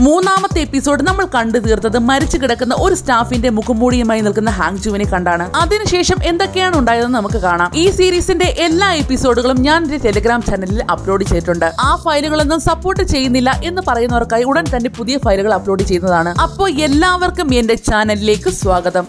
മൂന്നാമത്തെ എപ്പിസോഡ് നമ്മൾ കണ്ടു തീർത്തത് മരിച്ചു കിടക്കുന്ന ഒരു സ്റ്റാഫിന്റെ മുഖംമൂടിയുമായി നിൽക്കുന്ന ഹാങ് ജുവിനെ കണ്ടാണ് അതിനുശേഷം എന്തൊക്കെയാണ് ഉണ്ടായതെന്ന് നമുക്ക് കാണാം ഈ സീരീസിന്റെ എല്ലാ എപ്പിസോഡുകളും ഞാൻ എന്റെ ടെലിഗ്രാം ചാനലിൽ അപ്ലോഡ് ചെയ്തിട്ടുണ്ട് ആ ഫയലുകളൊന്നും സപ്പോർട്ട് ചെയ്യുന്നില്ല എന്ന് പറയുന്നവർക്കായി ഉടൻ തന്നെ പുതിയ ഫയലുകൾ അപ്ലോഡ് ചെയ്യുന്നതാണ് അപ്പോൾ എല്ലാവർക്കും എന്റെ ചാനലിലേക്ക് സ്വാഗതം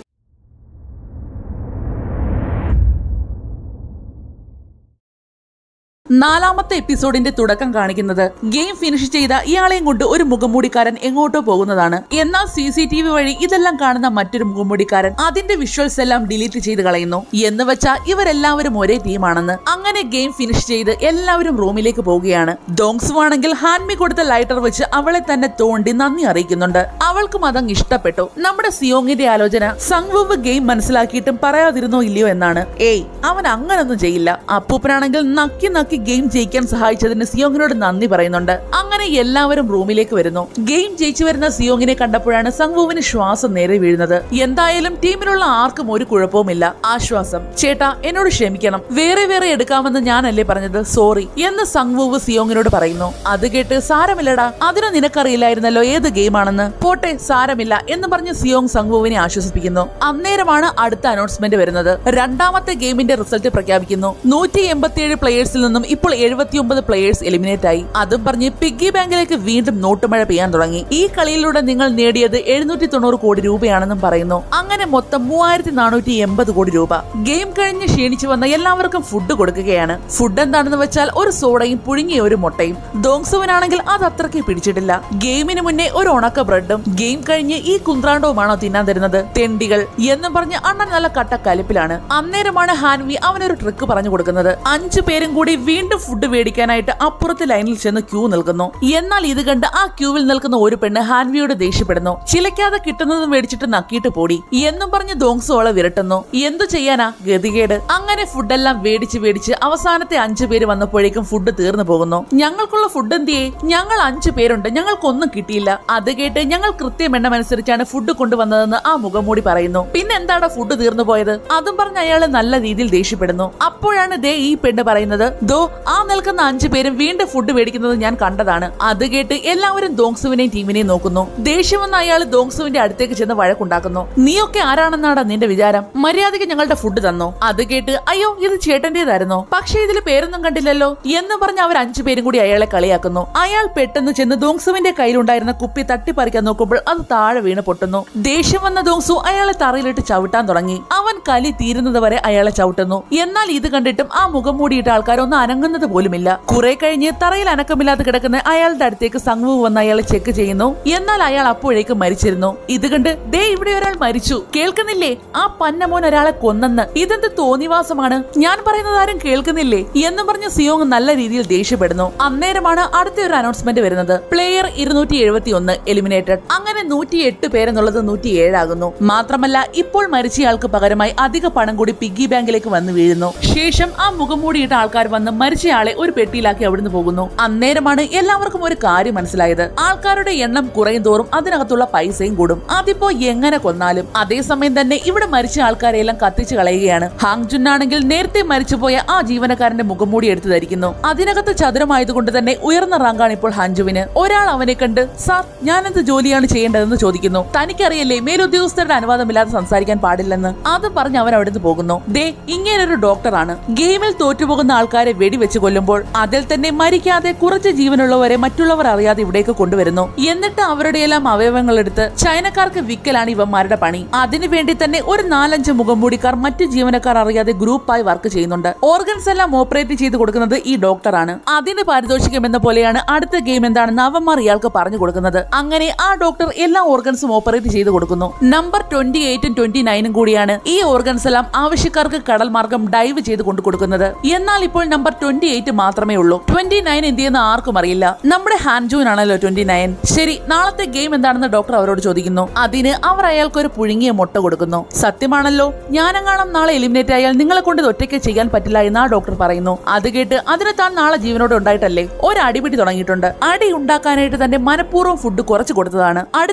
നാലാമത്തെ എപ്പിസോഡിന്റെ തുടക്കം കാണിക്കുന്നത് ഗെയിം ഫിനിഷ് ചെയ്ത ഇയാളെയും കൊണ്ട് ഒരു മുഖംമൂടിക്കാരൻ എങ്ങോട്ടോ പോകുന്നതാണ് എന്നാൽ സി സി ടി വി വഴി ഇതെല്ലാം കാണുന്ന മറ്റൊരു മുഖംമൂടിക്കാരൻ അതിന്റെ വിഷ്വൽസ് എല്ലാം ഡിലീറ്റ് ചെയ്ത് കളയുന്നു എന്ന് വെച്ചാൽ ഇവരെല്ലാവരും ഒരേ ടീമാണെന്ന് അങ്ങനെ ഗെയിം ഫിനിഷ് ചെയ്ത് എല്ലാവരും റൂമിലേക്ക് പോവുകയാണ് ഡോങ്സു ആണെങ്കിൽ ഹാൻമി കൊടുത്ത ലൈറ്റർ വെച്ച് അവളെ തന്നെ തോണ്ടി നന്ദി അറിയിക്കുന്നുണ്ട് അവൾക്കും അതങ്ങ് ഇഷ്ടപ്പെട്ടു നമ്മുടെ സിയോങ്ങിന്റെ ആലോചന സംഭവ ഗെയിം മനസ്സിലാക്കിയിട്ടും പറയാതിരുന്നോ ഇല്ലയോ എന്നാണ് ഏയ് അവൻ അങ്ങനൊന്നും ചെയ്യില്ല അപ്പൂപ്പനാണെങ്കിൽ നക്കി നക്കി ഗെയിം ജയിക്കാൻ സഹായിച്ചതിന് സിയോങ്ങിനോട് നന്ദി പറയുന്നുണ്ട് അങ്ങനെ എല്ലാവരും റൂമിലേക്ക് വരുന്നു ഗെയിം ജയിച്ചു വരുന്ന സിയോങ്ങിനെ കണ്ടപ്പോഴാണ് സംഭുവിന് ശ്വാസം നേരെ വീഴുന്നത് എന്തായാലും ടീമിലുള്ള ആർക്കും ഒരു കുഴപ്പവുമില്ല ആശ്വാസം ചേട്ടാ എന്നോട് ക്ഷമിക്കണം വേറെ വേറെ എടുക്കാമെന്ന് ഞാനല്ലേ പറഞ്ഞത് സോറി എന്ന് സംഭവ് സിയോങ്ങിനോട് പറയുന്നു അത് കേട്ട് സാരമില്ലടാ അതിന് നിനക്കറിയില്ലായിരുന്നല്ലോ ഏത് ഗെയിമാണെന്ന് പോട്ടെ സാരമില്ല എന്ന് പറഞ്ഞ് സിയോങ് സംഭുവിനെ ആശ്വസിപ്പിക്കുന്നു അന്നേരമാണ് അടുത്ത അനൗൺസ്മെന്റ് വരുന്നത് രണ്ടാമത്തെ ഗെയിമിന്റെ റിസൾട്ട് പ്രഖ്യാപിക്കുന്നു നൂറ്റി എൺപത്തിയേഴ് പ്ലേയേഴ്സിൽ നിന്നും ഇപ്പോൾ എഴുപത്തിയൊമ്പത് പ്ലേയേഴ്സ് എലിമിനേറ്റ് ആയി അതും പറഞ്ഞ് പിഗ്ഗി ബാങ്കിലേക്ക് വീണ്ടും നോട്ടുമഴ പെയ്യാൻ തുടങ്ങി ഈ കളിയിലൂടെ നിങ്ങൾ നേടിയത് എഴുന്നൂറ്റി തൊണ്ണൂറ് കോടി രൂപയാണെന്നും പറയുന്നു അങ്ങനെ മൊത്തം മൂവായിരത്തി നാനൂറ്റി എൺപത് കോടി രൂപ ഗെയിം കഴിഞ്ഞ് ക്ഷീണിച്ചു വന്ന എല്ലാവർക്കും ഫുഡ് കൊടുക്കുകയാണ് ഫുഡ് എന്താണെന്ന് വെച്ചാൽ ഒരു സോഡയും പുഴുങ്ങിയ ഒരു മുട്ടയും ദോങ്സുവിനാണെങ്കിൽ അത് അത്രയ്ക്ക് പിടിച്ചിട്ടില്ല ഗെയിമിന് മുന്നേ ഒരു ഉണക്ക ബ്രെഡും ഗെയിം കഴിഞ്ഞ് ഈ കുന്ത്രാണ്ടവുമാണോ തിന്നാൻ തരുന്നത് തെണ്ടികൾ എന്നും പറഞ്ഞ് അണ്ണൻ നല്ല കട്ട കലിപ്പിലാണ് അന്നേരമാണ് ഹാൻവി അവനൊരു ട്രിക്ക് പറഞ്ഞു കൊടുക്കുന്നത് അഞ്ചു പേരും കൂടി വീണ്ടും ഫുഡ് മേടിക്കാനായിട്ട് അപ്പുറത്തെ ലൈനിൽ ചെന്ന് ക്യൂ നിൽക്കുന്നു എന്നാൽ ഇത് കണ്ട് ആ ക്യൂവിൽ നിൽക്കുന്ന ഒരു പെണ്ണ് ഹാൻവിയോട് ദേഷ്യപ്പെടുന്നു ചിലക്കാതെ കിട്ടുന്നത് മേടിച്ചിട്ട് നക്കിയിട്ട് പോടി എന്നും പറഞ്ഞ് ദോങ്സു അവളെ വിരട്ടുന്നു എന്തു ചെയ്യാനാ ഗതികേട് അങ്ങനെ ഫുഡെല്ലാം വേടിച്ച് വേടിച്ച് അവസാനത്തെ അഞ്ചു പേര് വന്നപ്പോഴേക്കും ഫുഡ് തീർന്നു പോകുന്നു ഞങ്ങൾക്കുള്ള ഫുഡ് എന്തിയേ ഞങ്ങൾ അഞ്ചു പേരുണ്ട് ഞങ്ങൾക്കൊന്നും കിട്ടിയില്ല അത് കേട്ട് ഞങ്ങൾ കൃത്യം എണ്ണം അനുസരിച്ചാണ് ഫുഡ് കൊണ്ടുവന്നതെന്ന് ആ മുഖംമൂടി പറയുന്നു പിന്നെ എന്താണ് ഫുഡ് തീർന്നു പോയത് അതും പറഞ്ഞ് അയാള് നല്ല രീതിയിൽ ദേഷ്യപ്പെടുന്നു അപ്പോഴാണ് ദേ ഈ പെണ്ണ് പറയുന്നത് ദോ ആ നിൽക്കുന്ന അഞ്ചു പേരും വീണ്ടും ഫുഡ് മേടിക്കുന്നത് ഞാൻ കണ്ടതാണ് അത് കേട്ട് എല്ലാവരും ദോങ്സുവിനെയും ടീമിനെയും നോക്കുന്നു ദേഷ്യം വന്ന അയാൾ ദോങ്സുവിന്റെ അടുത്തേക്ക് ചെന്ന് വഴക്കുണ്ടാക്കുന്നു നീയൊക്കെ ആരാണെന്നാടാ നിന്റെ വിചാരം മര്യാദയ്ക്ക് ഞങ്ങളുടെ ഫുഡ് തന്നോ അത് കേട്ട് അയ്യോ ഇത് ചേട്ടന്റേതായിരുന്നോ പക്ഷേ ഇതിൽ പേരൊന്നും കണ്ടില്ലല്ലോ എന്ന് പറഞ്ഞ് അവർ അഞ്ചു പേരും കൂടി അയാളെ കളിയാക്കുന്നു അയാൾ പെട്ടെന്ന് ചെന്ന് ദോങ്സുവിന്റെ കയ്യിലുണ്ടായിരുന്ന കുപ്പി തട്ടിപ്പറിക്കാൻ നോക്കുമ്പോൾ അത് താഴെ വീണ് പൊട്ടുന്നു ദേഷ്യം വന്ന ദോങ്സു അയാളെ തറയിലിട്ട് ചവിട്ടാൻ തുടങ്ങി അവൻ കലി തീരുന്നത് വരെ അയാളെ ചവിട്ടുന്നു എന്നാൽ ഇത് കണ്ടിട്ടും ആ മുഖം മൂടിയിട്ട ആൾക്കാരൊന്നും അനങ്ങുന്നത് പോലുമില്ല കുറെ കഴിഞ്ഞ് തറയിൽ അനക്കമില്ലാതെ കിടക്കുന്ന അയാളുടെ അടുത്തേക്ക് സംഘവ് വന്ന് അയാളെ ചെക്ക് ചെയ്യുന്നു എന്നാൽ അയാൾ അപ്പോഴേക്കും മരിച്ചിരുന്നു ഇത് കണ്ട് ദേ ഇവിടെ ഒരാൾ മരിച്ചു കേൾക്കുന്നില്ലേ ആ പന്നമോൻ ഒരാളെ കൊന്നെന്ന് ഇതെന്ത് തോന്നിവാസമാണ് ഞാൻ പറയുന്നത് ആരും കേൾക്കുന്നില്ലേ എന്ന് പറഞ്ഞ് സിയോങ് നല്ല രീതിയിൽ ദേഷ്യപ്പെടുന്നു അന്നേരമാണ് അടുത്ത ഒരു അനൗൺസ്മെന്റ് വരുന്നത് പ്ലെയർ ഇരുന്നൂറ്റി എഴുപത്തി ഒന്ന് എലിമിനേറ്റഡ് അങ്ങനെ നൂറ്റി എട്ട് പേരെന്നുള്ളത് നൂറ്റി ഏഴാകുന്നു മാത്രമല്ല ഇപ്പോൾ മരിച്ചയാൾക്ക് പകരമായി അധിക പണം കൂടി പിഗ്ഗി ബാങ്കിലേക്ക് വന്നു വീഴുന്നു ശേഷം ആ മുഖം മൂടിയിട്ട ആൾക്കാർ വന്ന് മരിച്ചയാളെ ഒരു പെട്ടിയിലാക്കി അവിടുന്ന് പോകുന്നു അന്നേരമാണ് എല്ലാവർക്കും ഒരു കാര്യം മനസ്സിലായത് ആൾക്കാരുടെ എണ്ണം കുറയും തോറും അതിനകത്തുള്ള പൈസയും കൂടും അതിപ്പോ എങ്ങനെ കൊന്നാലും അതേസമയം തന്നെ ഇവിടെ മരിച്ച ആൾക്കാരെല്ലാം കത്തിച്ചു കളയുകയാണ് ഹാങ് ജുൻ ആണെങ്കിൽ നേരത്തെ മരിച്ചുപോയ ആ ജീവനക്കാരന്റെ മുഖംമൂടി എടുത്തു ധരിക്കുന്നു അതിനകത്ത് ചതുരമായതുകൊണ്ട് തന്നെ ഉയർന്ന റാങ്കാണ് ഇപ്പോൾ ഹാഞ്ചുവിന് ഒരാൾ അവനെ കണ്ട് സാർ ഞാൻ എന്ത് ജോലിയാണ് ചെയ്യേണ്ടതെന്ന് ചോദിക്കുന്നു തനിക്കറിയില്ലേ മേലുദ്യോഗസ്ഥരുടെ അനുവാദമില്ലാതെ സംസാരിക്കാൻ പാടില്ലെന്ന് അത് പറഞ്ഞ് അവൻ അവിടുന്ന് പോകുന്നു ദേ ഇങ്ങനൊരു ഡോക്ടറാണ് ഗെയിമിൽ തോറ്റുപോകുന്ന ആൾക്കാരെ വെടിവെച്ച് കൊല്ലുമ്പോൾ അതിൽ തന്നെ മരിക്കാതെ കുറച്ച് ജീവനുള്ളവരെ മറ്റുള്ളവർ അറിയാതെ ഇവിടേക്ക് കൊണ്ടുവരുന്നു എന്നിട്ട് അവരുടെ എല്ലാം അവയവങ്ങൾ എടുത്ത് ചൈനക്കാർക്ക് വിക്കലാണ് ഇവന്മാരുടെ പണി അതിനു വേണ്ടി തന്നെ ഒരു നാലഞ്ച് മുഖംമൂടിക്കാർ മറ്റു ജീവനക്കാർ അറിയാതെ ഗ്രൂപ്പായി വർക്ക് ചെയ്യുന്നുണ്ട് ഓർഗൻസ് എല്ലാം ഓപ്പറേറ്റ് ചെയ്ത് കൊടുക്കുന്നത് ഈ ഡോക്ടറാണ് അതിന് പാരിതോഷികം എന്ന പോലെയാണ് അടുത്ത ഗെയിം എന്താണെന്ന് അവന്മാർ ഇയാൾക്ക് പറഞ്ഞു കൊടുക്കുന്നത് അങ്ങനെ ആ ഡോക്ടർ എല്ലാ ഓർഗൻസും ഓപ്പറേറ്റ് ചെയ്ത് കൊടുക്കുന്നു നമ്പർ ട്വന്റി എയ്റ്റും ട്വന്റി നയനും കൂടിയാണ് ഈ ഓർഗൻസ് എല്ലാം ആവശ്യക്കാർക്ക് കടൽ മാർഗം ഡൈവ് ചെയ്ത് കൊണ്ടു കൊടുക്കുന്നത് എന്നാൽ ഇപ്പോൾ നമ്പർ ട്വന്റി എയ്റ്റ് മാത്രമേ ഉള്ളൂ ട്വന്റി നയൻ എന്ത് ചെയ്യുന്ന ആർക്കും അറിയില്ല നമ്മുടെ ഹാൻജൂൻ ആണല്ലോ ട്വന്റി നയൻ ശരി നാളത്തെ ഗെയിം എന്താണെന്ന് ഡോക്ടർ അവരോട് ചോദിക്കുന്നു അതിന് അവർ അയാൾക്ക് ഒരു പുഴുങ്ങിയ മുട്ട കൊടുക്കുന്നു സത്യമാണല്ലോ ഞാനെങ്ങാണം നാളെ എലിമിനേറ്റ് ആയാൽ നിങ്ങളെ കൊണ്ട് ഇത് ഒറ്റയ്ക്ക് ചെയ്യാൻ പറ്റില്ല എന്ന് ആ ഡോക്ടർ പറയുന്നു അത് കേട്ട് അതിന് താൻ നാളെ ജീവനോട് ഉണ്ടായിട്ടല്ലേ ഒരു അടിപിടി തുടങ്ങിയിട്ടുണ്ട് അടി ഉണ്ടാക്കാനായിട്ട് തന്റെ മനഃപൂർവ്വം ഫുഡ് കുറച്ച് കൊടുത്തതാണ് അടുത്ത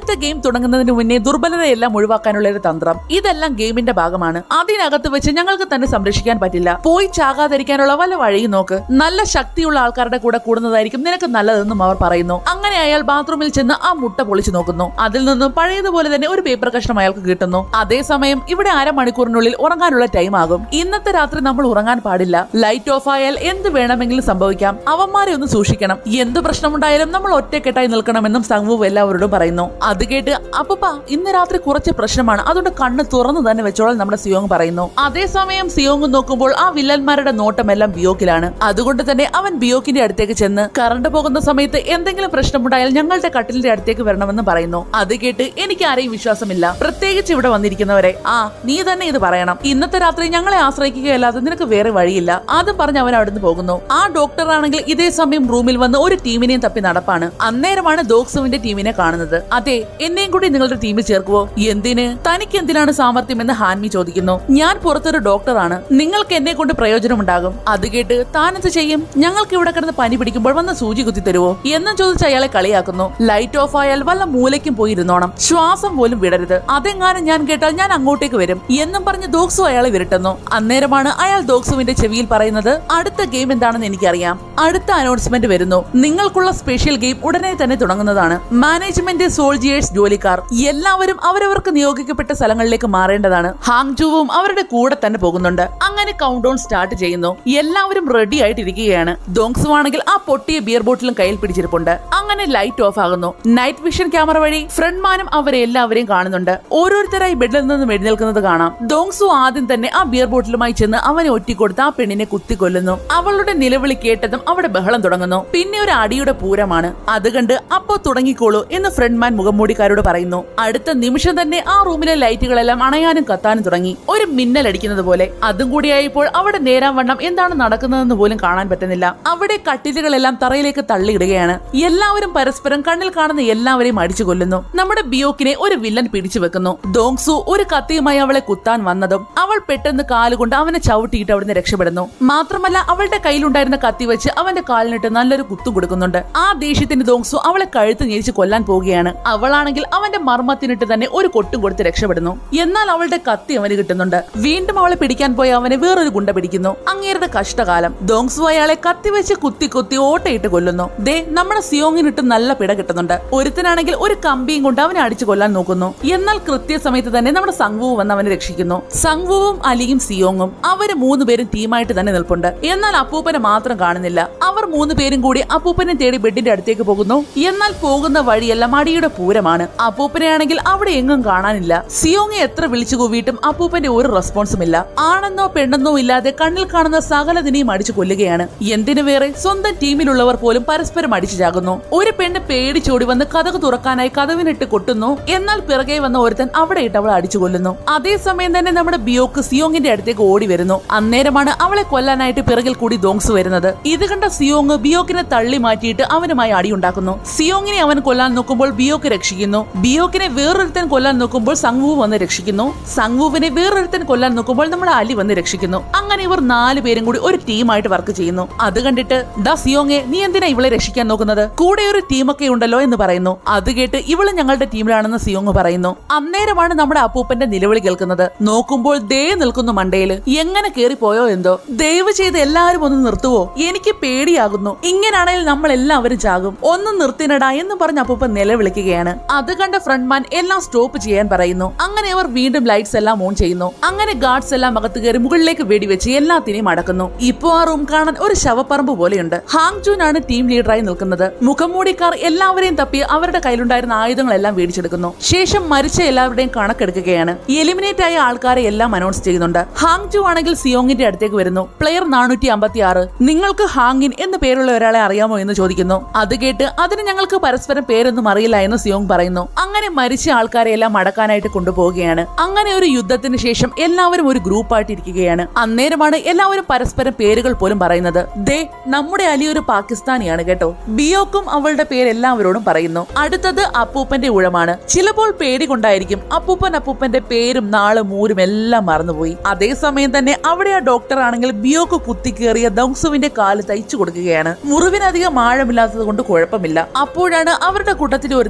അടുത്ത ഗെയിം തുടങ്ങുന്നതിന് മുന്നേ ദുർബലതയെല്ലാം ഒഴിവാക്കാനുള്ള ഒരു തന്ത്രം ഇതെല്ലാം ഗെയിമിന്റെ ഭാഗമാണ് അതിനകത്ത് വെച്ച് ഞങ്ങൾക്ക് തന്നെ സംരക്ഷിക്കാൻ പറ്റില്ല പോയി ചാകാതിരിക്കാനുള്ള വല്ല വഴിയും നോക്ക് നല്ല ശക്തിയുള്ള ആൾക്കാരുടെ കൂടെ കൂടുന്നതായിരിക്കും നിനക്ക് നല്ലതെന്നും അവർ പറയുന്നു അങ്ങനെ അയാൾ ബാത്റൂമിൽ ചെന്ന് ആ മുട്ട പൊളിച്ചു നോക്കുന്നു അതിൽ നിന്നും പഴയതുപോലെ തന്നെ ഒരു പേപ്പർ കഷ്ണം അയാൾക്ക് കിട്ടുന്നു അതേസമയം ഇവിടെ അരമണിക്കൂറിനുള്ളിൽ ഉറങ്ങാനുള്ള ടൈം ആകും ഇന്നത്തെ രാത്രി നമ്മൾ ഉറങ്ങാൻ പാടില്ല ലൈറ്റ് ഓഫ് ആയാൽ എന്ത് വേണമെങ്കിലും സംഭവിക്കാം അവന്മാരെ ഒന്ന് സൂക്ഷിക്കണം എന്ത് പ്രശ്നമുണ്ടായാലും നമ്മൾ ഒറ്റക്കെട്ടായി നിൽക്കണമെന്നും സംഭവം എല്ലാവരോടും പറയുന്നു അത് കേട്ട് അപ്പപ്പാ ഇന്ന് രാത്രി കുറച്ച് പ്രശ്നമാണ് അതുകൊണ്ട് കണ്ണ് തുറന്നു തന്നെ വെച്ചോളാൻ നമ്മുടെ സിയോങ് പറയുന്നു അതേസമയം സിയോങ് നോക്കുമ്പോൾ ആ വില്ലന്മാരുടെ നോട്ടമെല്ലാം ബിയോക്കിലാണ് അതുകൊണ്ട് തന്നെ അവൻ ബിയോക്കിന്റെ അടുത്തേക്ക് ചെന്ന് കറണ്ട് പോകുന്ന സമയത്ത് എന്തെങ്കിലും പ്രശ്നമുണ്ടായാൽ ഞങ്ങളുടെ കട്ടിലിന്റെ അടുത്തേക്ക് വരണമെന്ന് പറയുന്നു അത് കേട്ട് എനിക്ക് ആരെയും വിശ്വാസമില്ല പ്രത്യേകിച്ച് ഇവിടെ വന്നിരിക്കുന്നവരെ ആ നീ തന്നെ ഇത് പറയണം ഇന്നത്തെ രാത്രി ഞങ്ങളെ ആശ്രയിക്കുകയല്ലാതെ നിനക്ക് വേറെ വഴിയില്ല അതും പറഞ്ഞ് അവൻ അവിടുന്ന് പോകുന്നു ആ ഡോക്ടർ ആണെങ്കിൽ ഇതേ സമയം റൂമിൽ വന്ന് ഒരു ടീമിനെയും തപ്പി നടപ്പാണ് അന്നേരമാണ് ദോക്സുവിന്റെ ടീമിനെ കാണുന്നത് അതെ എന്നെയും കൂടി നിങ്ങളുടെ ടീമിൽ ചേർക്കുവോ എന്തിന് തനിക്ക് എന്തിനാണ് സാമർത്ഥ്യം എന്ന് ഹാൻമി ചോദിക്കുന്നു ഞാൻ പുറത്തൊരു ഡോക്ടറാണ് നിങ്ങൾക്ക് എന്നെ കൊണ്ട് പ്രയോജനമുണ്ടാകും അത് കേട്ട് താനെന്ത് ചെയ്യും ഞങ്ങൾക്ക് ഇവിടെ കിടന്ന് പനി പിടിക്കുമ്പോൾ വന്ന് സൂചി കുത്തി തരുവോ എന്നും ചോദിച്ച് അയാളെ കളിയാക്കുന്നു ലൈറ്റ് ഓഫ് ആയാൽ വല്ല മൂലയ്ക്കും പോയി ഇരുന്നോണം ശ്വാസം പോലും വിടരുത് അതെങ്ങാനും ഞാൻ കേട്ടാൽ ഞാൻ അങ്ങോട്ടേക്ക് വരും എന്നും പറഞ്ഞ് ദോക്സു അയാളെ വിരട്ടുന്നു അന്നേരമാണ് അയാൾ ദോക്സുവിന്റെ ചെവിയിൽ പറയുന്നത് അടുത്ത ഗെയിം എന്താണെന്ന് എനിക്കറിയാം അടുത്ത അനൗൺസ്മെന്റ് വരുന്നു നിങ്ങൾക്കുള്ള സ്പെഷ്യൽ ഗെയിം ഉടനെ തന്നെ തുടങ്ങുന്നതാണ് മാനേജ്മെന്റ് സോൾജിയേഴ്സ് ജോലിക്കാർ എല്ലാവരും അവരവർക്ക് നിയോഗിക്കപ്പെട്ട സ്ഥലങ്ങളിലേക്ക് മാറേണ്ടതാണ് ഹാങ്ജുവും അവരുടെ കൂടെ തന്നെ പോകുന്നുണ്ട് അങ്ങനെ കൗണ്ട് ഡൗൺ സ്റ്റാർട്ട് ചെയ്യുന്നു എല്ലാവരും റെഡി ആയിട്ടിരിക്കുകയാണ് ദോങ്സു ആണെങ്കിൽ ആ പൊട്ടിയ ബിയർ ബോട്ടിലും കയ്യിൽ പിടിച്ചിരിപ്പുണ്ട് അങ്ങനെ ലൈറ്റ് ഓഫ് ആകുന്നു നൈറ്റ് വിഷൻ ക്യാമറ വഴി ഫ്രണ്ട്മാനും അവരെ എല്ലാവരെയും കാണുന്നുണ്ട് ഓരോരുത്തരായി ബെഡിൽ നിന്നും എഴുന്നേൽക്കുന്നത് കാണാം ദോങ്സു ആദ്യം തന്നെ ആ ബിയർ ബോട്ടിലുമായി ചെന്ന് അവനെ ഒറ്റിക്കൊടുത്ത് ആ പെണ്ണിനെ കുത്തിക്കൊല്ലുന്നു അവളുടെ നിലവിളി കേട്ടതും അവിടെ ബഹളം തുടങ്ങുന്നു പിന്നെ ഒരു അടിയുടെ പൂരമാണ് അത് കണ്ട് അപ്പോ തുടങ്ങിക്കോളൂ എന്ന് ഫ്രണ്ട്മാൻ മുഖംമൂടിക്കാരോട് പറയുന്നു അടുത്ത നിമിഷം തന്നെ ആ റൂമിലെ ലൈറ്റുകളെല്ലാം അണയാനും കത്താനും തുടങ്ങി ഒരു മിന്നൽ അടിക്കുന്നത് പോലെ അതും കൂടിയായപ്പോൾ അവിടെ നേരാൻ വണ്ണം എന്താണ് നടക്കുന്നതെന്ന് പോലും കാണാൻ പറ്റുന്നില്ല അവിടെ കട്ടിലുകളെല്ലാം തറയിലേക്ക് തള്ളിയിടുകയാണ് എല്ലാവരും പരസ്പരം കണ്ണിൽ കാണുന്ന എല്ലാവരെയും അടിച്ചു കൊല്ലുന്നു നമ്മുടെ ബിയോക്കിനെ ഒരു വില്ലൻ പിടിച്ചു വെക്കുന്നു ദോങ്സു ഒരു കത്തിയുമായി അവളെ കുത്താൻ വന്നതും അവൾ പെട്ടെന്ന് കാലുകൊണ്ട് അവനെ ചവിട്ടിയിട്ട് അവിടുന്ന് രക്ഷപ്പെടുന്നു മാത്രമല്ല അവളുടെ കയ്യിലുണ്ടായിരുന്ന കത്തി വെച്ച് അവന്റെ കാലിനിട്ട് നല്ലൊരു കുത്തു കൊടുക്കുന്നുണ്ട് ആ ദേഷ്യത്തിന് ദോങ്സു അവളെ കഴുത്ത് ഞെരിച്ച് കൊല്ലാൻ പോവുകയാണ് അവളാണെങ്കിൽ അവന്റെ മർമ്മത്തിനിട്ട് തന്നെ ഒരു കൊട്ടും കൊടുത്ത് രക്ഷപ്പെടുന്നു എന്നാൽ അവളുടെ കത്തി അവന് കിട്ടുന്നുണ്ട് വീണ്ടും അവളെ പിടിക്കാൻ പോയ അവനെ വേറൊരു ഗുണ്ട പിടിക്കുന്നു അങ്ങേരുടെ കഷ്ടകാലം ദോങ്സു അയാളെ കത്തി വെച്ച് കുത്തി കുത്തി ഓട്ടയിട്ട് കൊല്ലുന്നു ദേ നമ്മുടെ സിയോങ്ങിനിട്ട് നല്ല പിട കിട്ടുന്നുണ്ട് ഒരുത്തനാണെങ്കിൽ ഒരു കമ്പിയും കൊണ്ട് അവനെ അടിച്ചു കൊല്ലാൻ നോക്കുന്നു എന്നാൽ കൃത്യസമയത്ത് തന്നെ നമ്മുടെ സംഘവു വന്ന് അവനെ രക്ഷിക്കുന്നു സംഘവും അലിയും സിയോങ്ങും അവര് മൂന്ന് പേരും ടീമായിട്ട് തന്നെ നിൽപ്പുണ്ട് എന്നാൽ അപ്പൂപ്പനെ മാത്രം കാണുന്നില്ല അവർ മൂന്ന് പേരും കൂടി അപ്പൂപ്പനെ തേടി ബെഡിന്റെ അടുത്തേക്ക് പോകുന്നു എന്നാൽ പോകുന്ന വഴിയെല്ലാം അടിയുടെ പൂരമാണ് അപ്പൂപ്പനെ ആണെങ്കിൽ അവിടെ എങ്ങും കാണാനില്ല സിയോങ്ങെ എത്ര വിളിച്ചു കൂവിയിട്ടും അപ്പൂപ്പന്റെ ഒരു റെസ്പോൺസും ഇല്ല ആണെന്നോ പെണ്ണെന്നോ ഇല്ലാതെ കണ്ണിൽ കാണുന്ന സകലതിനെയും അടിച്ചു കൊല്ലുകയാണ് എന്തിനു വേറെ സ്വന്തം ടീമിലുള്ളവർ പോലും പരസ്പരം അടിച്ചു ചാകുന്നു ഒരു പെണ്ണ് പേടിച്ചോടി വന്ന് കഥക് തുറക്കാനായി കഥവിനിട്ട് കൊട്ടുന്നു എന്നാൽ പിറകെ വന്ന ഒരുത്തൻ അവിടെ ഇട്ട് അവളെ അടിച്ചു കൊല്ലുന്നു അതേസമയം തന്നെ നമ്മുടെ ബിയോക്ക് സിയോങ്ങിന്റെ അടുത്തേക്ക് ഓടി വരുന്നു അന്നേരമാണ് അവളെ കൊല്ലാനായിട്ട് പിറകിൽ കൂടി ദോങ്സ് വരുന്നത് ഇത് കണ്ട സിയോങ് ബിയോക്കിനെ തള്ളി മാറ്റിയിട്ട് അവനുമായി അടിയുണ്ടാക്കുന്നു സിയോങ്ങിനെ അവൻ കൊല്ലാൻ നോക്കുമ്പോൾ ബിയോക്ക് രക്ഷിക്കുന്നു ബിയോക്കിനെ വേറൊരുത്തൻ കൊല്ലാൻ നോക്കുമ്പോൾ സംവു വന്ന് രക്ഷിക്കുന്നു സംവുവിനെ വേറൊരുത്തൻ കൊല്ലാൻ നോക്കുമ്പോൾ നമ്മുടെ അലി വന്ന് രക്ഷിക്കുന്നു അങ്ങനെ ഇവർ നാല് പേരും കൂടി ഒരു ടീമായിട്ട് വർക്ക് ചെയ്യുന്നു അത് കണ്ടിട്ട് ദാ സിയോങ്ങെ നീ എന്തിനാ ഇവളെ രക്ഷിക്കാൻ നോക്കുന്നത് കൂടെ ഒരു ടീമൊക്കെ ഉണ്ടല്ലോ എന്ന് പറയുന്നു അത് കേട്ട് ഇവള് ഞങ്ങളുടെ ടീമിലാണെന്ന് സിയോങ് പറയുന്നു അന്നേരമാണ് നമ്മുടെ അപ്പൂപ്പന്റെ നിലവിളി കേൾക്കുന്നത് നോക്കുമ്പോൾ ദേ നിൽക്കുന്നു മണ്ടയില് എങ്ങനെ കേറിപ്പോയോ എന്തോ ദയവ് ചെയ്ത് എല്ലാവരും ഒന്ന് നിർത്തുവോ എനിക്ക് പേടിയാകുന്നു ഇങ്ങനാണെങ്കിൽ നമ്മൾ എല്ലാവരും ചാകും ഒന്ന് നിർത്തിനടാ എന്ന് പറഞ്ഞ് അപ്പൂപ്പൻ നിലവിളിക്കുകയാണ് അത് കണ്ട ഫ്രണ്ട്മാൻ എല്ലാം സ്റ്റോപ്പ് ചെയ്യാൻ പറയുന്നു അങ്ങനെ അവർ വീണ്ടും ലൈറ്റ്സ് എല്ലാം ഓൺ ചെയ്യുന്നു അങ്ങനെ ഗാർഡ്സ് എല്ലാം അകത്ത് കയറി മുകളിലേക്ക് വെടിവെച്ച് എല്ലാത്തിനെയും അടക്കുന്നു ഇപ്പോ ആ റൂം കാണാൻ ഒരു ശവപ്പറമ്പ് പോലെയുണ്ട് ഹാങ് ജൂൻ ആണ് ടീം ലീഡറായി നിൽക്കുന്നത് മുഖംമൂടിക്കാർ എല്ലാവരെയും തപ്പി അവരുടെ കയ്യിലുണ്ടായിരുന്ന ആയുധങ്ങളെല്ലാം മേടിച്ചെടുക്കുന്നു ശേഷം മരിച്ച എല്ലാവരുടെയും കണക്കെടുക്കുകയാണ് എലിമിനേറ്റ് ആയ ആൾക്കാരെ എല്ലാം അനൗൺസ് ചെയ്യുന്നുണ്ട് ഹാങ് ജു ആണെങ്കിൽ സിയോങ്ങിന്റെ അടുത്തേക്ക് വരുന്നു പ്ലെയർ നാനൂറ്റി അമ്പത്തി ആറ് നിങ്ങൾക്ക് ഹാങ്ങിൻ എന്ന പേരുള്ള ഒരാളെ അറിയാമോ എന്ന് ചോദിക്കുന്നു അത് കേട്ട് അതിന് ഞങ്ങൾക്ക് പരസ്പരം പേരൊന്നും അറിയില്ല എന്ന് സിയോങ് പറയുന്നു അങ്ങനെ മരിച്ച ആൾക്കാരെ എല്ലാം അടക്കാനായിട്ട് കൊണ്ടുപോവുകയാണ് അങ്ങനെ ഒരു യുദ്ധത്തിന് ശേഷം എല്ലാവരും ഒരു ഗ്രൂപ്പായിട്ട് ഇരിക്കുകയാണ് അന്നേരമാണ് എല്ലാവരും പരസ്പരം പേരുകൾ പോലും പറയുന്നത് ദേ നമ്മുടെ അലി ഒരു പാകിസ്ഥാനിയാണ് കേട്ടോ ബിയോക്കും അവളുടെ പേര് എല്ലാവരോടും പറയുന്നു അടുത്തത് അപ്പൂപ്പന്റെ ഊഴമാണ് ചിലപ്പോൾ പേടി കൊണ്ടായിരിക്കും അപ്പൂപ്പൻ അപ്പൂപ്പന്റെ പേരും നാളും ഊരും എല്ലാം മറന്നുപോയി അതേസമയം തന്നെ അവിടെ ആ ഡോക്ടർ ആണെങ്കിൽ ബിയോക്ക് കുത്തിക്കേറിയ ദൗസുവിന്റെ കാല് തയ്ച്ചു കൊടുക്കുകയാണ് മുറിവിനധികം ആഴമില്ലാത്തത് കൊണ്ട് കുഴപ്പമില്ല അപ്പോഴാണ് അവരുടെ കൂട്ടത്തിൽ ഒരുത്തൻ ചോദിക്കുന്നത്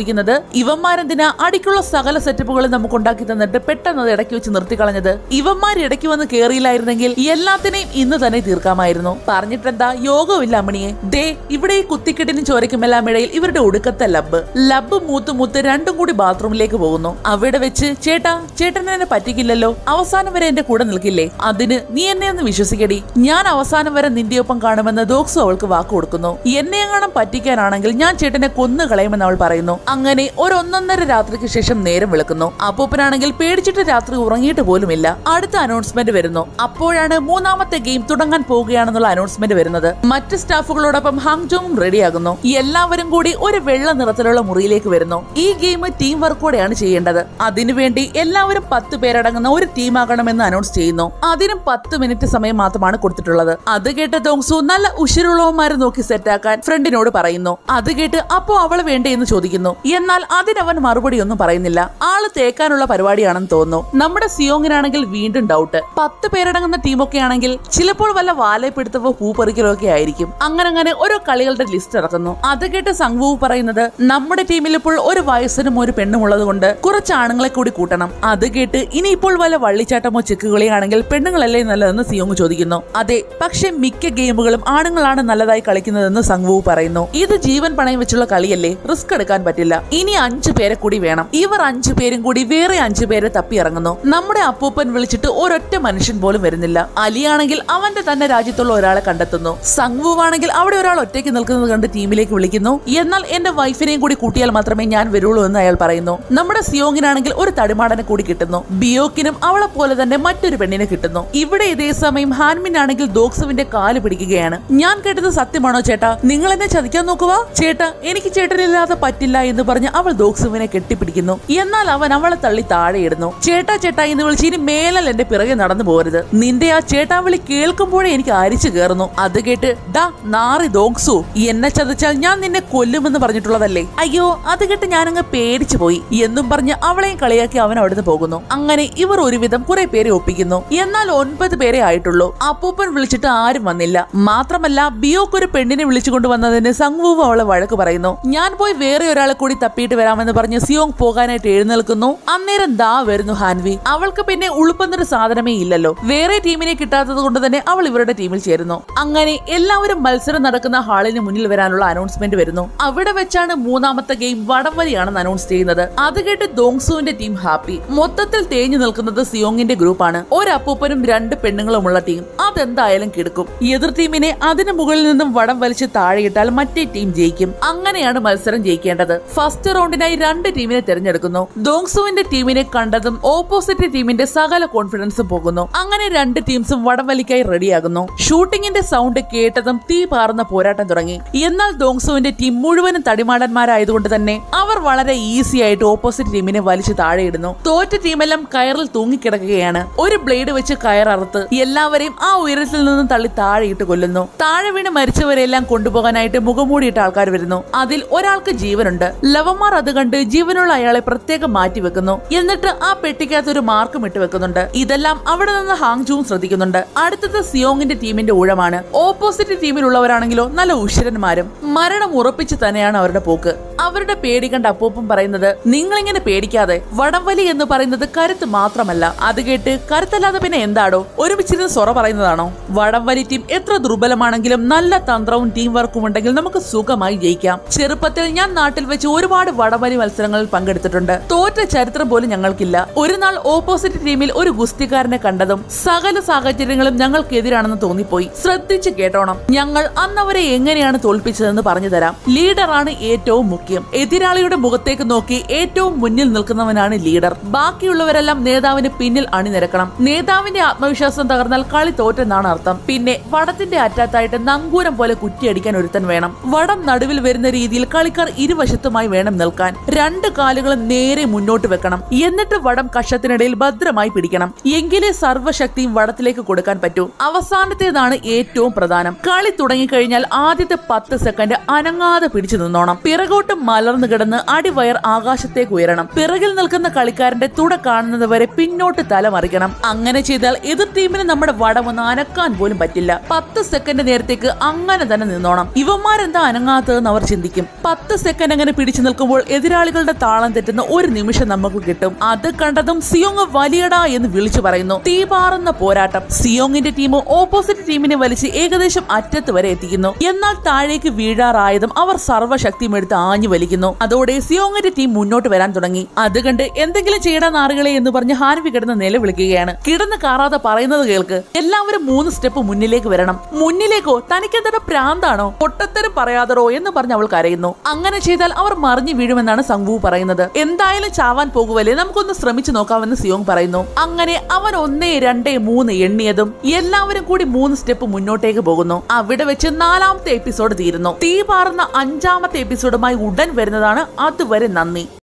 ചോദിക്കുന്നത് ഇവന്മാരെന്തിനാ അടിക്കുള്ള സകല സെറ്റപ്പുകളും നമുക്ക് ഉണ്ടാക്കി തന്നിട്ട് പെട്ടെന്ന് അത് ഇടയ്ക്ക് വെച്ച് നിർത്തിക്കളഞ്ഞത് ഇവന്മാർ ഇടയ്ക്ക് വന്ന് കേറിയില്ലായിരുന്നെങ്കിൽ എല്ലാത്തിനെയും ഇന്ന് തന്നെ തീർക്കാമായിരുന്നു പറഞ്ഞിട്ടെന്താ യോഗമില്ല അമ്മണിയെ ദേ ഇവിടെ ഈ കുത്തിക്കെട്ടിനും ചോരയ്ക്കുമെല്ലാം ഇടയിൽ ഇവരുടെ ഒടുക്കത്തെ ലബ് ലബ് മൂത്ത് മൂത്ത് രണ്ടും കൂടി ബാത്റൂമിലേക്ക് പോകുന്നു അവിടെ വെച്ച് ചേട്ടാ ചേട്ടൻ എന്നെ പറ്റിക്കില്ലല്ലോ അവസാനം വരെ എന്റെ കൂടെ നിൽക്കില്ലേ അതിന് നീ എന്നെ ഒന്ന് വിശ്വസിക്കടി ഞാൻ അവസാനം വരെ നിന്റെ ഒപ്പം കാണുമെന്ന് ദോക്സു അവൾക്ക് വാക്ക് കൊടുക്കുന്നു എന്നെ എങ്ങാനും പറ്റിക്കാനാണെങ്കിൽ ഞാൻ ചേട്ടനെ കൊന്നു കളയുമെന്ന് അവൾ പറയുന്നു അങ്ങനെ ഒരു ഒന്നൊന്നര രാത്രിക്ക് ശേഷം നേരം വിളിക്കുന്നു അപ്പൂപ്പനാണെങ്കിൽ പേടിച്ചിട്ട് രാത്രി ഉറങ്ങിയിട്ട് പോലുമില്ല അടുത്ത അനൗൺസ്മെന്റ് വരുന്നു അപ്പോഴാണ് മൂന്നാമത്തെ ഗെയിം തുടങ്ങാൻ പോവുകയാണെന്നുള്ള അനൗൺസ്മെന്റ് വരുന്നത് മറ്റ് സ്റ്റാഫുകളോടൊപ്പം ഹാങ്ജോങും റെഡിയാകുന്നു എല്ലാവരും കൂടി ഒരു വെള്ള നിറത്തിലുള്ള മുറിയിലേക്ക് വരുന്നു ഈ ഗെയിം ടീം വർക്കോടെയാണ് ചെയ്യേണ്ടത് അതിനുവേണ്ടി എല്ലാവരും പത്ത് പേരടങ്ങുന്ന ഒരു ടീമാകണമെന്ന് അനൗൺസ് ചെയ്യുന്നു അതിനും പത്ത് മിനിറ്റ് സമയം മാത്രമാണ് കൊടുത്തിട്ടുള്ളത് അത് കേട്ട് ദോങ്സു നല്ല ഉശിരുള്ളവന്മാരെ നോക്കി സെറ്റാക്കാൻ ഫ്രണ്ടിനോട് പറയുന്നു അത് കേട്ട് അപ്പോ അവൾ വേണ്ടേ എന്ന് ചോദിക്കുന്നു എന്നാൽ അതിനവൻ മറുപടി ഒന്നും പറയുന്നില്ല ആള് തേക്കാനുള്ള പരിപാടിയാണെന്ന് തോന്നുന്നു നമ്മുടെ സിയോങ്ങിനാണെങ്കിൽ വീണ്ടും ഡൗട്ട് പത്ത് പേരടങ്ങുന്ന ടീമൊക്കെ ആണെങ്കിൽ ചിലപ്പോൾ വല്ല വാലയപ്പെടുത്തവോ പൂപ്പറിക്കലോ ഒക്കെ ആയിരിക്കും അങ്ങനെ അങ്ങനെ ഓരോ കളികളുടെ ലിസ്റ്റ് ഇറക്കുന്നു അത് കേട്ട് സംഘവു പറയുന്നത് നമ്മുടെ ടീമിൽ ഇപ്പോൾ ഒരു വയസ്സനും ഒരു പെണ്ണും ഉള്ളത് കൊണ്ട് കുറച്ച് ആണുങ്ങളെ കൂടി കൂട്ടണം അത് കേട്ട് ഇനിയിപ്പോൾ വല്ല വള്ളിച്ചാട്ടമോ ചെക്കുകളിയാണെങ്കിൽ പെണ്ണുങ്ങളല്ലേ നല്ലതെന്ന് സിയോങ് ചോദിക്കുന്നു അതെ പക്ഷെ മിക്ക ഗെയിമുകളും ആണുങ്ങളാണ് നല്ലതായി കളിക്കുന്നതെന്ന് സംഘവു പറയുന്നു ഇത് ജീവൻ പണയം വെച്ചുള്ള കളിയല്ലേ റിസ്ക് എടുക്കാൻ പറ്റില്ല ഇനി അഞ്ചു പേരെ കൂടി വേണം ഇവർ അഞ്ചു പേരും കൂടി വേറെ അഞ്ചു പേരെ തപ്പി ഇറങ്ങുന്നു നമ്മുടെ അപ്പൂപ്പൻ വിളിച്ചിട്ട് ഒരൊറ്റ മനുഷ്യൻ പോലും വരുന്നില്ല അലിയാണെങ്കിൽ അവന്റെ തന്നെ രാജ്യത്തുള്ള ഒരാളെ കണ്ടെത്തുന്നു സംഘവുവാണെങ്കിൽ അവിടെ ഒരാൾ ഒറ്റയ്ക്ക് നിൽക്കുന്നത് കണ്ട് ടീമിലേക്ക് വിളിക്കുന്നു എന്നാൽ എന്റെ വൈഫിനെയും കൂടി കൂട്ടിയാൽ മാത്രമേ ഞാൻ വരുള്ളൂ എന്ന് അയാൾ പറയുന്നു നമ്മുടെ സിയോങ്ങിനാണെങ്കിൽ ഒരു തടിമാടനെ കൂടി കിട്ടുന്നു ബിയോക്കിനും അവളെ പോലെ തന്നെ മറ്റൊരു പെണ്ണിനെ കിട്ടുന്നു ഇവിടെ ഇതേ സമയം ഹാൻമിൻ ആണെങ്കിൽ ദോക്സുവിന്റെ കാല് പിടിക്കുകയാണ് ഞാൻ കേട്ടത് സത്യമാണോ ചേട്ടാ നിങ്ങൾ എന്നെ ചതിക്കാൻ നോക്കുക ചേട്ടാ എനിക്ക് ചേട്ടനില്ലാതെ പറ്റില്ല എന്ന് പറഞ്ഞ് അവൾ ദോക്സുവിനെ കെട്ടിപ്പിടിക്കുന്നു എന്നാൽ അവൻ അവളെ തള്ളി താഴെയിടുന്നു ചേട്ടാ ചേട്ടാ എന്ന് വിളിച്ച് ഇനി മേലൽ എന്റെ പിറകെ നടന്നു പോരുത് നിന്റെ ആ ചേട്ടാവിളി കേൾക്കുമ്പോഴേ എനിക്ക് അരിച്ചു കയറുന്നു അത് കേട്ട് ഡാ നാറി ദോക്സു എന്നെ ചതച്ചാൽ ഞാൻ നിന്നെ കൊല്ലുമെന്ന് പറഞ്ഞിട്ടുള്ളതല്ലേ അയ്യോ അത് കേട്ട് ഞാനങ്ങ് പേടിച്ചു പോയി എന്നും പറഞ്ഞ് അവളെയും കളിയാക്കി അവൻ അവിടുന്ന് പോകുന്നു അങ്ങനെ ഇവർ ഒരുവിധം കുറെ പേരെ ഒപ്പിക്കുന്നു എന്നാൽ ഒൻപത് പേരെ ആയിട്ടുള്ളൂ അപ്പൂപ്പൻ വിളിച്ചിട്ട് ആരും വന്നില്ല മാത്രമല്ല ബിയോക്ക് ഒരു പെണ്ണിനെ വിളിച്ചുകൊണ്ട് വന്നതിന് സംഘവും അവളെ വഴക്ക് പറയുന്നു ഞാൻ പോയി വേറെ ഒരാളെ കൂടി തപ്പിയിട്ട് വരാമെന്ന് പറഞ്ഞ് സിയോങ് പോകാനായിട്ട് എഴുന്നേൽക്കുന്നു അന്നേരം ദാ വരുന്നു ഹാൻവി അവൾക്ക് പിന്നെ ഉളുപ്പെന്നൊരു സാധനമേ ഇല്ലല്ലോ വേറെ ടീമിനെ കിട്ടാത്തത് കൊണ്ട് തന്നെ അവൾ ഇവരുടെ ടീമിൽ ചേരുന്നു അങ്ങനെ എല്ലാവരും മത്സരം നടക്കുന്ന ഹാളിന് മുന്നിൽ വരാനുള്ള അനൗൺസ്മെന്റ് വരുന്നു അവിടെ വെച്ചാണ് മൂന്നാമത്തെ ഗെയിം വടംവലിയാണെന്ന് അനൗൺസ് ചെയ്യുന്നത് അത് കേട്ട് ദോങ്സുവിന്റെ ടീം ഹാപ്പി മൊത്തത്തിൽ തേഞ്ഞു നിൽക്കുന്നത് സിയോങ്ങിന്റെ ഗ്രൂപ്പാണ് ഒരപ്പൂപ്പനും രണ്ട് പെണ്ണുങ്ങളുമുള്ള ടീം അതെന്തായാലും കിടക്കും എതിർ ടീമിനെ അതിന് മുകളിൽ നിന്നും വടം വലിച്ച് താഴെയിട്ടാൽ മറ്റേ ടീം ജയിക്കും അങ്ങനെയാണ് മത്സരം ജയിക്കേണ്ടത് ഫസ്റ്റ് റൗണ്ടിനായി രണ്ട് ടീമിനെ തിരഞ്ഞെടുക്കുന്നു ദോങ്സുവിന്റെ ടീമിനെ കണ്ടതും ഓപ്പോസിറ്റ് ടീമിന്റെ സകല കോൺഫിഡൻസും പോകുന്നു അങ്ങനെ രണ്ട് ടീംസും വടംവലിക്കായി റെഡിയാകുന്നു ഷൂട്ടിങ്ങിന്റെ സൗണ്ട് കേട്ടതും തീ പാറുന്ന പോരാട്ടം തുടങ്ങി എന്നാൽ ദോങ്സുവിന്റെ ടീം മുഴുവനും തടിമാടന്മാരായതുകൊണ്ട് തന്നെ അവർ വളരെ ഈസി ആയിട്ട് ഓപ്പോസിറ്റ് ടീമിനെ വലിച്ചു താഴെയിടുന്നു തോറ്റ ടീമെല്ലാം കയറിൽ തൂങ്ങിക്കിടക്കുകയാണ് ഒരു ബ്ലേഡ് വെച്ച് കയററുത്ത് എല്ലാവരെയും ആ ഉയരത്തിൽ നിന്നും തള്ളി താഴെയിട്ട് കൊല്ലുന്നു താഴെ വീണ് മരിച്ചവരെല്ലാം കൊണ്ടുപോകാനായിട്ട് മുഖംമൂടിയിട്ട ആൾക്കാർ വരുന്നു അതിൽ ഒരാൾക്ക് ജീവനുണ്ട് ലവന്മാർ അത് കണ്ട് ജീവനുള്ള അയാളെ പ്രത്യേകം മാറ്റി വെക്കുന്നു എന്നിട്ട് ആ പെട്ടിക്കകത്ത് ഒരു മാർക്കും ഇട്ട് വെക്കുന്നുണ്ട് ഇതെല്ലാം അവിടെ നിന്ന് ഹാങ്ജുവും ശ്രദ്ധിക്കുന്നുണ്ട് അടുത്തത് സിയോങ്ങിന്റെ ടീമിന്റെ ഊഴമാണ് ഓപ്പോസിറ്റ് ടീമിലുള്ളവരാണെങ്കിലോ നല്ല ഉശിരന്മാരും മരണം ഉറപ്പിച്ച് തന്നെയാണ് അവരുടെ പോക്ക് അവരുടെ പേടി കണ്ട അപ്പൂപ്പൻ പറയുന്നത് നിങ്ങളിങ്ങനെ പേടിക്കാതെ വടംവലി എന്ന് പറയുന്നത് കരുത്ത് മാത്രമല്ല അത് കേട്ട് കരുത്തല്ലാതെ പിന്നെ എന്താടോ ഒരുമിച്ചിരുന്ന് സൊറ പറയുന്നതാണോ വടംവലി ടീം എത്ര ദുർബലമാണെങ്കിലും നല്ല തന്ത്രവും ടീം വർക്കും ഉണ്ടെങ്കിൽ നമുക്ക് സുഖമായി ജയിക്കാം ചെറുപ്പത്തിൽ ഞാൻ നാട്ടിൽ വെച്ച് ഒരുപാട് വടംവലി മത്സരങ്ങളിൽ പങ്കെടുത്തിട്ടുണ്ട് തോറ്റ ചരിത്രം പോലും ഞങ്ങൾക്കില്ല ഒരു നാൾ ഓപ്പോസിറ്റ് ടീമിൽ ഒരു ഗുസ്തിക്കാരനെ കണ്ടതും സകല സാഹചര്യങ്ങളും ഞങ്ങൾക്കെതിരാണെന്ന് തോന്നിപ്പോയി ശ്രദ്ധിച്ച് കേട്ടോണം ഞങ്ങൾ അന്ന് അവരെ എങ്ങനെയാണ് തോൽപ്പിച്ചതെന്ന് പറഞ്ഞു തരാം ലീഡറാണ് ഏറ്റവും മുഖ്യം എതിരാളിയുടെ മുഖത്തേക്ക് നോക്കി ഏറ്റവും മുന്നിൽ നിൽക്കുന്നവനാണ് ലീഡർ ബാക്കിയുള്ളവരെല്ലാം നേതാവിന് പിന്നിൽ അണിനിരക്കണം നേതാവിന്റെ ആത്മവിശ്വാസം തകർന്നാൽ കളി തോറ്റെന്നാണ് അർത്ഥം പിന്നെ വടത്തിന്റെ അറ്റാത്തായിട്ട് നങ്കൂരം പോലെ കുറ്റിയടിക്കാൻ ഒരുത്തൻ വേണം വടം നടുവിൽ വരുന്ന രീതിയിൽ കളിക്കാർ ഇരുവശത്തുമായി വേണം നിൽക്കാൻ രണ്ട് കാലുകളും നേരെ മുന്നോട്ട് വെക്കണം എന്നിട്ട് വടം കഷത്തിനിടയിൽ ഭദ്രമായി പിടിക്കണം എങ്കിലേ സർവ്വശക്തിയും വടത്തിലേക്ക് കൊടുക്കാൻ പറ്റൂ അവസാനത്തേതാണ് ഏറ്റവും പ്രധാനം കളി തുടങ്ങിക്കഴിഞ്ഞാൽ ആദ്യത്തെ പത്ത് സെക്കൻഡ് അനങ്ങാതെ പിടിച്ചു നിന്നോണം പിറകോട്ട് മലർന്നു കിടന്ന് അടിവയർ ആകാശത്തേക്ക് ഉയരണം പിറകിൽ നിൽക്കുന്ന കളിക്കാരന്റെ തുട കാണുന്നത് വരെ പിന്നോട്ട് തല മറിക്കണം അങ്ങനെ ചെയ്താൽ എതിർ ടീമിന് നമ്മുടെ വടമൊന്ന് അനക്കാൻ പോലും പറ്റില്ല പത്ത് സെക്കൻഡ് നേരത്തേക്ക് അങ്ങനെ തന്നെ നിന്നോണം ഇവന്മാരെന്താ അനങ്ങാത്തതെന്ന് അവർ ചിന്തിക്കും പത്ത് സെക്കൻഡ് അങ്ങനെ പിടിച്ചു പിടിച്ചു നിൽക്കുമ്പോൾ എതിരാളികളുടെ താളം തെറ്റുന്ന ഒരു നിമിഷം നമുക്ക് കിട്ടും അത് കണ്ടതും സിയോങ് വലിയടാ എന്ന് വിളിച്ചു പറയുന്നു തീപാറുന്ന പോരാട്ടം സിയോങ്ങിന്റെ ടീം ഓപ്പോസിറ്റ് ടീമിനെ വലിച്ച് ഏകദേശം അറ്റത്ത് വരെ എത്തിക്കുന്നു എന്നാൽ താഴേക്ക് വീഴാറായതും അവർ സർവ്വശക്തിയും എടുത്ത് ആഞ്ഞു വലിക്കുന്നു അതോടെ സിയോങ്ങിന്റെ ടീം മുന്നോട്ട് വരാൻ തുടങ്ങി അത് കണ്ട് എന്തെങ്കിലും ചെയ്യടാ നാറുകളെ എന്ന് പറഞ്ഞ് ഹാൻവി കിടന്ന് നിലവിളിക്കുകയാണ് കിടന്ന് കാറാതെ പറയുന്നത് കേൾക്ക് എല്ലാവരും മൂന്ന് സ്റ്റെപ്പ് മുന്നിലേക്ക് വരണം മുന്നിലേക്കോ തനിക്കെന്താ പ്രാന്താണോ പൊട്ടത്തരം പറയാതറോ എന്ന് പറഞ്ഞ് അവൾ കരയുന്നു അങ്ങനെ ചെയ്താൽ അവർ മറിഞ്ഞു വീഴുമെന്നാണ് സംഭു പറയുന്നത് എന്തായാലും ചാവാൻ പോകുവല്ലേ നമുക്കൊന്ന് ശ്രമിച്ചു നോക്കാമെന്ന് സിയോങ് പറയുന്നു അങ്ങനെ അവൻ ഒന്നേ രണ്ടേ മൂന്ന് എണ്ണിയതും എല്ലാവരും കൂടി മൂന്ന് സ്റ്റെപ്പ് മുന്നോട്ടേക്ക് പോകുന്നു അവിടെ വെച്ച് നാലാമത്തെ എപ്പിസോഡ് തീരുന്നു തീ പാറുന്ന അഞ്ചാമത്തെ എപ്പിസോഡുമായി ഉടൻ വരുന്നതാണ് അതുവരെ നന്ദി